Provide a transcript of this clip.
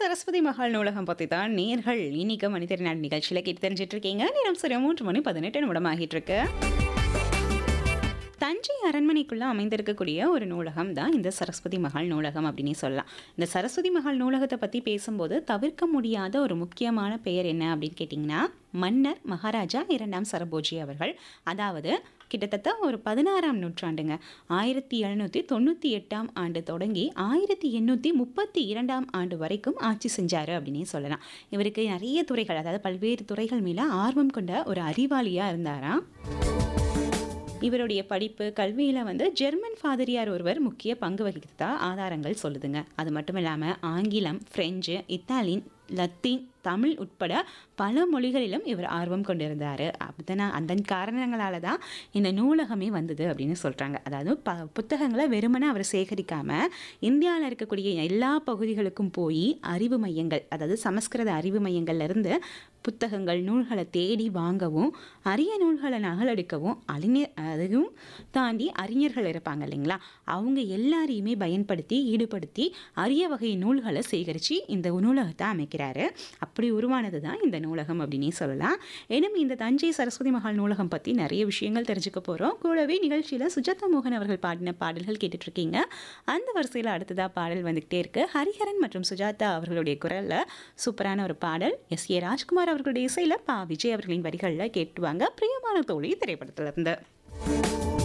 சரஸ்வதி மகால் நூலகம் பற்றி தான் நேர்கள் இன்னைக்கு மனிதர் நாடு நிகழ்ச்சியில் கேட்டு தெரிஞ்சிட்டு இருக்கீங்க நேரம் சரி மூன்று மணி பதினெட்டு நிமிடம் ஆகிட்டு இருக்கு தஞ்சை அரண்மனைக்குள்ள அமைந்திருக்கக்கூடிய ஒரு நூலகம் தான் இந்த சரஸ்வதி மகால் நூலகம் அப்படின்னு சொல்லலாம் இந்த சரஸ்வதி மகால் நூலகத்தை பற்றி பேசும்போது தவிர்க்க முடியாத ஒரு முக்கியமான பெயர் என்ன அப்படின்னு கேட்டிங்கன்னா மன்னர் மகாராஜா இரண்டாம் சரபோஜி அவர்கள் அதாவது கிட்டத்தட்ட ஒரு பதினாறாம் நூற்றாண்டுங்க ஆயிரத்தி எழுநூற்றி தொண்ணூற்றி எட்டாம் ஆண்டு தொடங்கி ஆயிரத்தி எண்ணூற்றி முப்பத்தி இரண்டாம் ஆண்டு வரைக்கும் ஆட்சி செஞ்சார் அப்படின்னே சொல்லலாம் இவருக்கு நிறைய துறைகள் அதாவது பல்வேறு துறைகள் மேலே ஆர்வம் கொண்ட ஒரு அறிவாளியாக இருந்தாராம் இவருடைய படிப்பு கல்வியில் வந்து ஜெர்மன் ஃபாதரியார் ஒருவர் முக்கிய பங்கு வகித்ததா ஆதாரங்கள் சொல்லுதுங்க அது மட்டும் இல்லாமல் ஆங்கிலம் ஃப்ரெஞ்சு இத்தாலியன் லத்தீன் தமிழ் உட்பட பல மொழிகளிலும் இவர் ஆர்வம் கொண்டிருந்தார் அதனால் அந்த காரணங்களால தான் இந்த நூலகமே வந்தது அப்படின்னு சொல்கிறாங்க அதாவது ப புத்தகங்களை வெறுமனே அவர் சேகரிக்காமல் இந்தியாவில் இருக்கக்கூடிய எல்லா பகுதிகளுக்கும் போய் அறிவு மையங்கள் அதாவது சமஸ்கிருத அறிவு மையங்கள்லேருந்து புத்தகங்கள் நூல்களை தேடி வாங்கவும் அரிய நூல்களை நகலெடுக்கவும் அறிஞர் அதையும் தாண்டி அறிஞர்கள் இருப்பாங்க இல்லைங்களா அவங்க எல்லாரையுமே பயன்படுத்தி ஈடுபடுத்தி அரிய வகை நூல்களை சேகரித்து இந்த நூலகத்தை அமைக்கிறாரு அப்படி உருவானது தான் இந்த நூலகம் அப்படின்னே சொல்லலாம் எனும் இந்த தஞ்சை சரஸ்வதி மகால் நூலகம் பற்றி நிறைய விஷயங்கள் தெரிஞ்சுக்க போகிறோம் கூடவே நிகழ்ச்சியில் சுஜாதா மோகன் அவர்கள் பாடின பாடல்கள் கேட்டுட்ருக்கீங்க அந்த வரிசையில் அடுத்ததாக பாடல் வந்துக்கிட்டே இருக்கு ஹரிஹரன் மற்றும் சுஜாதா அவர்களுடைய குரலில் சூப்பரான ஒரு பாடல் எஸ் ஏ ராஜ்குமார் அவர்களுடைய இசையில் பா விஜய் அவர்களின் வரிகளில் கேட்டுவாங்க பிரியமான தோழி திரைப்படத்திலிருந்து